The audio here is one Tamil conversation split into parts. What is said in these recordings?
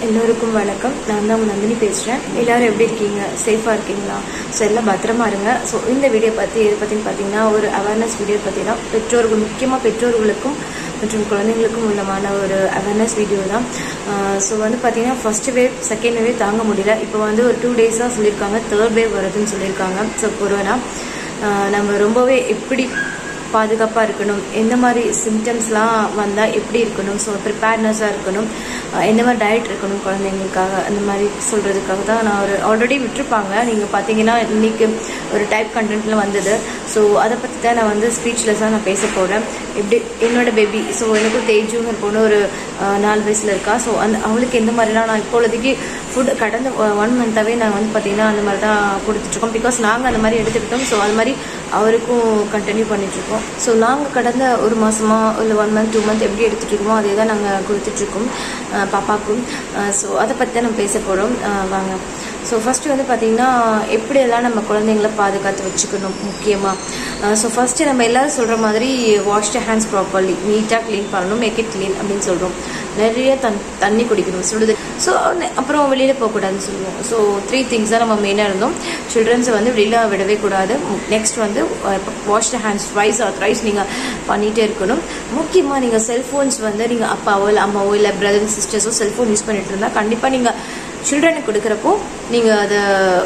எல்லோருக்கும் வணக்கம் நான் தான் உங்க நந்தினி பேசுகிறேன் எல்லாரும் எப்படி இருக்கீங்க சேஃபாக இருக்கீங்களா ஸோ எல்லாம் பத்திரமா இருங்க ஸோ இந்த வீடியோ பற்றி எது பற்றின்னு பார்த்தீங்கன்னா ஒரு அவேர்னஸ் வீடியோ பார்த்தீங்கன்னா பெற்றோர்கள் முக்கியமாக பெற்றோர்களுக்கும் மற்றும் குழந்தைங்களுக்கும் உள்ளமான ஒரு அவேர்னஸ் வீடியோ தான் ஸோ வந்து பார்த்தீங்கன்னா ஃபர்ஸ்ட் வேவ் செகண்ட் வேவ் தாங்க முடியல இப்போ வந்து ஒரு டூ டேஸாக சொல்லியிருக்காங்க தேர்ட் வேவ் வருதுன்னு சொல்லியிருக்காங்க ஸோ கொரோனா ஆஹ் நம்ம ரொம்பவே எப்படி பாதுகாப்பாக இருக்கணும் எந்த மாதிரி சிம்டம்ஸ்லாம் வந்தால் எப்படி இருக்கணும் ஸோ ப்ரிப்பேர்னஸாக இருக்கணும் அஹ் எந்த மாதிரி டயட் இருக்கணும் குழந்தைங்களுக்காக அந்த மாதிரி சொல்கிறதுக்காக தான் நான் ஒரு ஆல்ரெடி விட்டுருப்பாங்க நீங்கள் பார்த்தீங்கன்னா இன்னைக்கு ஒரு டைப் கண்டென்ட்ல வந்தது ஸோ அதை பற்றி தான் நான் வந்து ஸ்பீச்லெஸ்ஸாக நான் பேச போகிறேன் எப்படி என்னோட பேபி ஸோ எனக்கும் தேஜுங்கிற பொண்ணு ஒரு அஹ், நாலு வயசில் இருக்கா ஸோ அந்த அவளுக்கு எந்த மாதிரிலாம் நான் இப்பொழுதைக்கு ஃபுட் கடந்த ஒன் மந்த்தாகவே நான் வந்து பார்த்தீங்கன்னா அந்த மாதிரி தான் கொடுத்துட்ருக்கோம் பிகாஸ் நாங்கள் அந்த மாதிரி எடுத்துக்கிட்டோம் ஸோ அது மாதிரி அவருக்கும் கண்டினியூ பண்ணிகிட்ருக்கோம் ஸோ நாங்கள் கடந்த ஒரு மாதமா இல்லை ஒன் மந்த் டூ மந்த் எப்படி எடுத்துகிட்டு இருக்கோமோ அதே தான் நாங்கள் கொடுத்துட்ருக்கோம் அஹ் பாப்பாக்கும் ஸோ அதை பற்றி தான் நம்ம பேச போகிறோம் வாங்க ஸோ ஃபஸ்ட்டு வந்து பார்த்திங்கன்னா எப்படியெல்லாம் நம்ம குழந்தைங்கள பாதுகாத்து வச்சுக்கணும் முக்கியமாக ஸோ ஃபஸ்ட்டு நம்ம எல்லாரும் சொல்கிற மாதிரி வாஷ் த ஹேண்ட்ஸ் ப்ராப்பர்லி நீட்டாக க்ளீன் பண்ணணும் மேக் இட் க்ளீன் அப்படின்னு சொல்கிறோம் நிறைய தன் தண்ணி குடிக்கணும் சுடுது ஸோ அப்புறம் வெளியில் போகக்கூடாதுன்னு சொல்லுவோம் ஸோ த்ரீ திங்ஸ் தான் நம்ம மெயினாக இருந்தோம் சில்ட்ரன்ஸை வந்து வெளியில் விடவே கூடாது நெக்ஸ்ட் வந்து wash the hands twice or thrice நீங்கள் பண்ணிகிட்டே இருக்கணும் முக்கியமாக நீங்கள் செல்ஃபோன்ஸ் வந்து நீங்கள் அப்பாவோ இல்லை அம்மாவோ இல்லை பிரதர் சிஸ்டர்ஸோ செல்ஃபோன் யூஸ் பண்ணிட்டு இருந்தால் கண்டிப்பாக நீங்கள் சில்ட்ரனுக்கு கொடுக்குறப்போ நீங்கள் அதை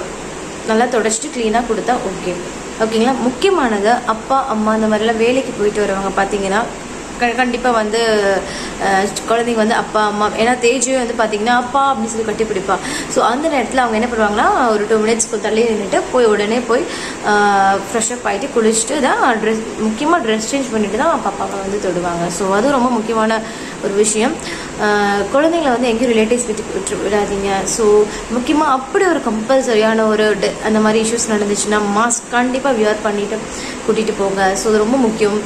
நல்லா தொடச்சிட்டு க்ளீனாக கொடுத்தா ஓகே ஓகேங்களா முக்கியமானது அப்பா அம்மா அந்த மாதிரிலாம் வேலைக்கு போயிட்டு வரவங்க பார்த்தீங்கன்னா க கண்டிப்பாக வந்து அஹ், குழந்தைங்க வந்து அப்பா அம்மா ஏன்னா தேஜு வந்து பார்த்தீங்கன்னா அப்பா அப்படின்னு சொல்லி கட்டி பிடிப்பா ஸோ அந்த நேரத்தில் அவங்க என்ன பண்ணுவாங்கன்னா ஒரு டூ மினிட்ஸ்க்கு தள்ளி நின்றுட்டு போய் உடனே போய் ஃப்ரெஷ்அப் ஆகிட்டு குளிச்சுட்டு தான் ட்ரெஸ் முக்கியமாக ட்ரெஸ் சேஞ்ச் பண்ணிட்டு தான் பாப்பாவை வந்து தொடுவாங்க ஸோ அது ரொம்ப முக்கியமான ஒரு விஷயம் அஹ், குழந்தைங்களை வந்து எங்கேயும் ரிலேட்டிவ்ஸ் வீட்டுக்கு விட்டு விடாதீங்க ஸோ முக்கியமாக அப்படி ஒரு கம்பல்சரியான ஒரு de- அந்த மாதிரி இஷ்யூஸ் நடந்துச்சுன்னா மாஸ்க் கண்டிப்பாக வியர் பண்ணிட்டு கூட்டிகிட்டு போங்க ஸோ அது ரொம்ப முக்கியம்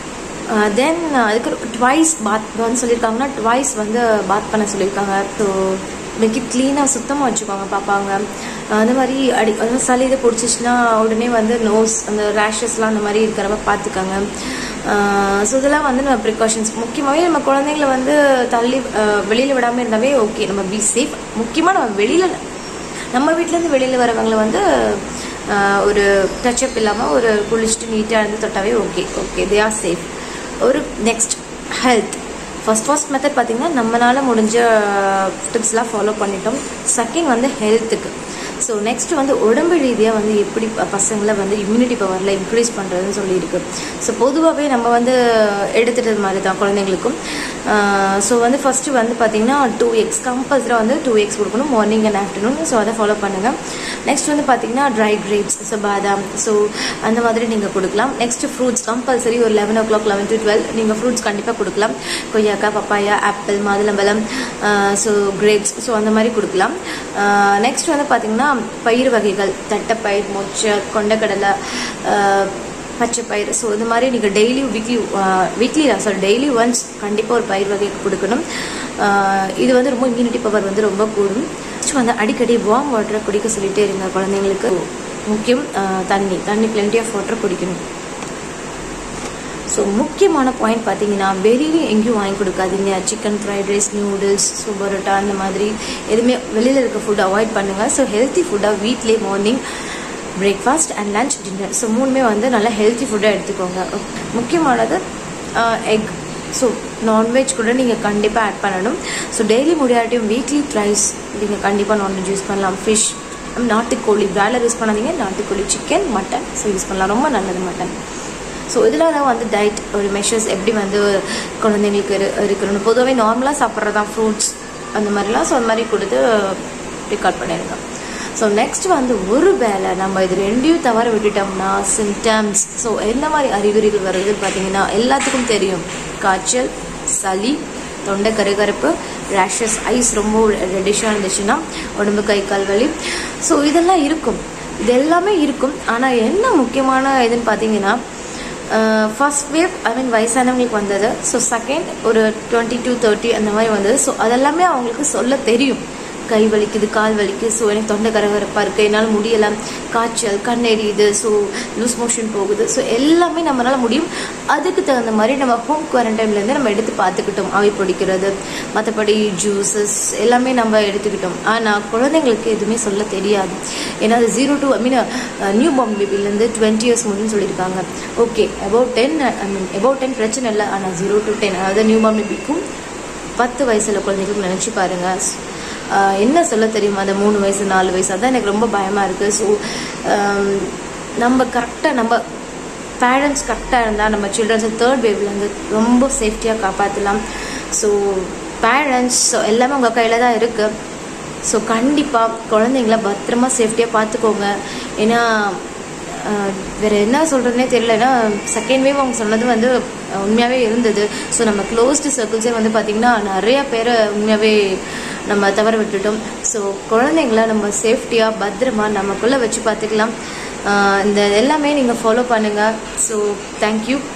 தென் அதுக்கு ட்வைஸ் பாத் வந்து சொல்லியிருக்காங்கன்னா ட்வைஸ் வந்து பாத் பண்ண சொல்லியிருக்காங்க ஸோ மேக் இட் க்ளீனாக சுத்தமாக வச்சுக்கோங்க பார்ப்பாங்க அந்த மாதிரி அடி அதாவது சளி இது பிடிச்சிச்சின்னா உடனே வந்து நோஸ் அந்த ரேஷஸ்லாம் அந்த மாதிரி இருக்கிறப்ப பார்த்துக்கோங்க ஸோ இதெல்லாம் வந்து நம்ம ப்ரிகாஷன்ஸ் முக்கியமாகவே நம்ம குழந்தைங்கள வந்து தள்ளி வெளியில் விடாமல் இருந்தாவே ஓகே நம்ம பி சேஃப் முக்கியமாக நம்ம வெளியில் நம்ம வீட்டிலேருந்து வெளியில் வரவங்களை வந்து ஆஹ், ஒரு டச்சப் இல்லாமல் ஒரு குளிச்சுட்டு நீட்டாக இருந்து தொட்டாவே okay okay they are safe ஒரு next health first first method பார்த்தீங்கன்னா நம்மளால் முடிஞ்ச டிப்ஸ்லாம் ஃபாலோ பண்ணிட்டோம் செகண்ட் வந்து ஹெல்த்துக்கு ஸோ நெக்ஸ்ட் வந்து உடம்பு ரீதியாக வந்து எப்படி ப- பசங்களை வந்து இம்யூனிட்டி பவரில் இன்க்ரீஸ் பண்ணுறதுன்னு சொல்லியிருக்கு ஸோ பொதுவாகவே நம்ம வந்து எடுத்துட்டது மாதிரி தான் குழந்தைங்களுக்கும் ஸோ வந்து ஃபஸ்ட்டு வந்து பார்த்தீங்கன்னா டூ எக்ஸ் கம்பல்சராக வந்து டூ எக்ஸ் கொடுக்கணும் மார்னிங் அண்ட் ஆஃப்டர்நூன் ஸோ அதை ஃபாலோ பண்ணுங்கள் நெக்ஸ்ட் வந்து பார்த்தீங்கன்னா ட்ரை கிரேப்ஸ் ஸோ பாதாம் ஸோ அந்த மாதிரி நீங்கள் கொடுக்கலாம் நெக்ஸ்ட் ஃப்ரூட்ஸ் கம்பல்சரி ஒரு eleven o'clock eleven to twelve நீங்கள் ஃப்ரூட்ஸ் கண்டிப்பாக கொடுக்கலாம் கொய்யாக்காய் பப்பாயா ஆப்பிள் மாதுளம்பழம் ஸோ கிரேப்ஸ் ஸோ அந்த மாதிரி கொடுக்கலாம் நெக்ஸ்ட் வந்து பார்த்தீங்கன்னா பயிர் வகைகள் தட்டைப்பயிர் மொச்சை கொண்டக்கடலை ஆஹ், பச்சை பயிர் ஸோ இது மாதிரி நீங்கள் daily weekly weekly sorry daily once கண்டிப்பாக ஒரு பயிர் வகை கொடுக்கணும் ஆஹ், இது வந்து ரொம்ப இம்யூனிட்டி பவர் வந்து ரொம்ப கூடும் நெக்ஸ்ட் வந்து அடிக்கடி வார்ம் வாட்டரை குடிக்க சொல்லிட்டே இருங்க குழந்தைங்களுக்கு முக்கியம் ஆஹ், தண்ணி தண்ணி plenty ஆஃப் வாட்டர் குடிக்கணும் ஸோ முக்கியமான பாயிண்ட் பார்த்தீங்கன்னா வெளியிலையும் எங்கேயும் வாங்கி கொடுக்காதீங்க chicken fried rice noodles so parotta அந்த மாதிரி எதுவுமே வெளியில் இருக்க ஃபுட் அவாய்ட் பண்ணுங்கள் ஸோ ஹெல்த்தி ஃபுட்டாக வீட்லேயே morning breakfast and lunch dinner so மூணுமே வந்து நல்லா ஹெல்த்தி ஃபுட்டாக எடுத்துக்கோங்க முக்கியமானது எக் ஸோ நான்வெஜ் கூட நீங்கள் கண்டிப்பாக ஆட் பண்ணணும் ஸோ டெய்லி முடியாட்டியும் வீக்லி த்ரைஸ் நீங்கள் கண்டிப்பாக நான்வெஜ் யூஸ் பண்ணலாம் ஃபிஷ் நாட்டுக்கோழி பிராய்லர் யூஸ் பண்ணாதீங்க நாட்டுக்கோழி சிக்கன் மட்டன் ஸோ யூஸ் பண்ணலாம் ரொம்ப நல்லது மட்டன் ஸோ இதில் தான் வந்து டயட் ஒரு மெஷர்ஸ் எப்படி வந்து குழந்தைங்களுக்கு இரு இருக்கணும் பொதுவாகவே நார்மலாக சாப்பிட்றது தான் ஃப்ரூட்ஸ் அந்த மாதிரிலாம் ஸோ அந்த மாதிரி கொடுத்து ரெக்கார்ட் பண்ணிடுங்க ஸோ நெக்ஸ்ட் வந்து ஒரு வேளை நம்ம இது ரெண்டையும் தவற விட்டுட்டோம்னா சிம்டம்ஸ் ஸோ என்ன மாதிரி அறிகுறிகள் வருதுன்னு பார்த்தீங்கன்னா எல்லாத்துக்கும் தெரியும் காய்ச்சல் சளி தொண்டை கருகருப்பு ரேஷஸ் ஐஸ் ரொம்ப ரெடிஷாக இருந்துச்சுன்னா உடம்பு கை கால் வலி ஸோ இதெல்லாம் இருக்கும் இது எல்லாமே இருக்கும் ஆனால் என்ன முக்கியமான இதுன்னு பார்த்தீங்கன்னா ஃபர்ஸ்ட் வேவ் ஐ மீன் வயசானவங்களுக்கு வந்தது ஸோ செகண்ட் ஒரு டுவெண்ட்டி டூ தேர்ட்டி அந்த மாதிரி வந்தது ஸோ அதெல்லாமே அவங்களுக்கு சொல்ல தெரியும் கை வலிக்குது கால் வலிக்குது ஸோ எனக்கு தொண்டை கரகரப்பாக இருக்குது என்னால் முடியலை காய்ச்சல் கண் எரியுது ஸோ லூஸ் மோஷன் போகுது ஸோ எல்லாமே நம்மளால் முடியும் அதுக்கு தகுந்த மாதிரி நம்ம ஹோம் குவாரண்டைன்லேருந்து நம்ம எடுத்து பார்த்துக்கிட்டோம் ஆவி பிடிக்கிறது மற்றபடி ஜூஸஸ் எல்லாமே நம்ம எடுத்துக்கிட்டோம் ஆனால் குழந்தைங்களுக்கு எதுவுமே சொல்ல தெரியாது ஏன்னா அது zero to I mean new born பேபிலேருந்து டுவெண்ட்டி இயர்ஸ் முடின்னு சொல்லியிருக்காங்க okay about ten I mean about ten பிரச்சனை இல்லை ஆனால் ஜீரோ டு டென் அதாவது நியூ பார்ன் பேபிக்கும் பத்து வயசுல குழந்தைகளுக்கு நினச்சி பாருங்க ஆஹ் என்ன சொல்ல தெரியுமா அந்த மூணு வயசு நாலு வயசு அதான் எனக்கு ரொம்ப பயமாக இருக்குது ஸோ நம்ம கரெக்டாக நம்ம பேரண்ட்ஸ் கரெக்டாக இருந்தால் நம்ம சில்ட்ரன்ஸை தேர்ட் வேவ்லேருந்து ரொம்ப சேஃப்டியாக காப்பாற்றலாம் ஸோ பேரண்ட்ஸ் எல்லாமே உங்கள் கையில் தான் இருக்குது ஸோ கண்டிப்பாக குழந்தைங்கள பத்திரமா சேஃப்டியாக பார்த்துக்கோங்க ஏன்னா ஆஹ் வேற என்ன சொல்றதுனே தெரியல ஏன்னா செகண்ட் வேவ் அவங்க சொன்னது வந்து அஹ் உண்மையாவே இருந்தது ஸோ நம்ம க்ளோஸ்டு சர்க்கிள்ஸே வந்து பார்த்தீங்கன்னா நிறைய பேரை உண்மையாவே நம்ம தவற விட்டுட்டோம் ஸோ குழந்தைங்கள நம்ம சேஃப்டியாக பத்திரமா நமக்குள்ளே வச்சு பார்த்துக்கலாம் ஆஹ் இந்த எல்லாமே நீங்கள் ஃபாலோ பண்ணுங்கள் ஸோ தேங்க்யூ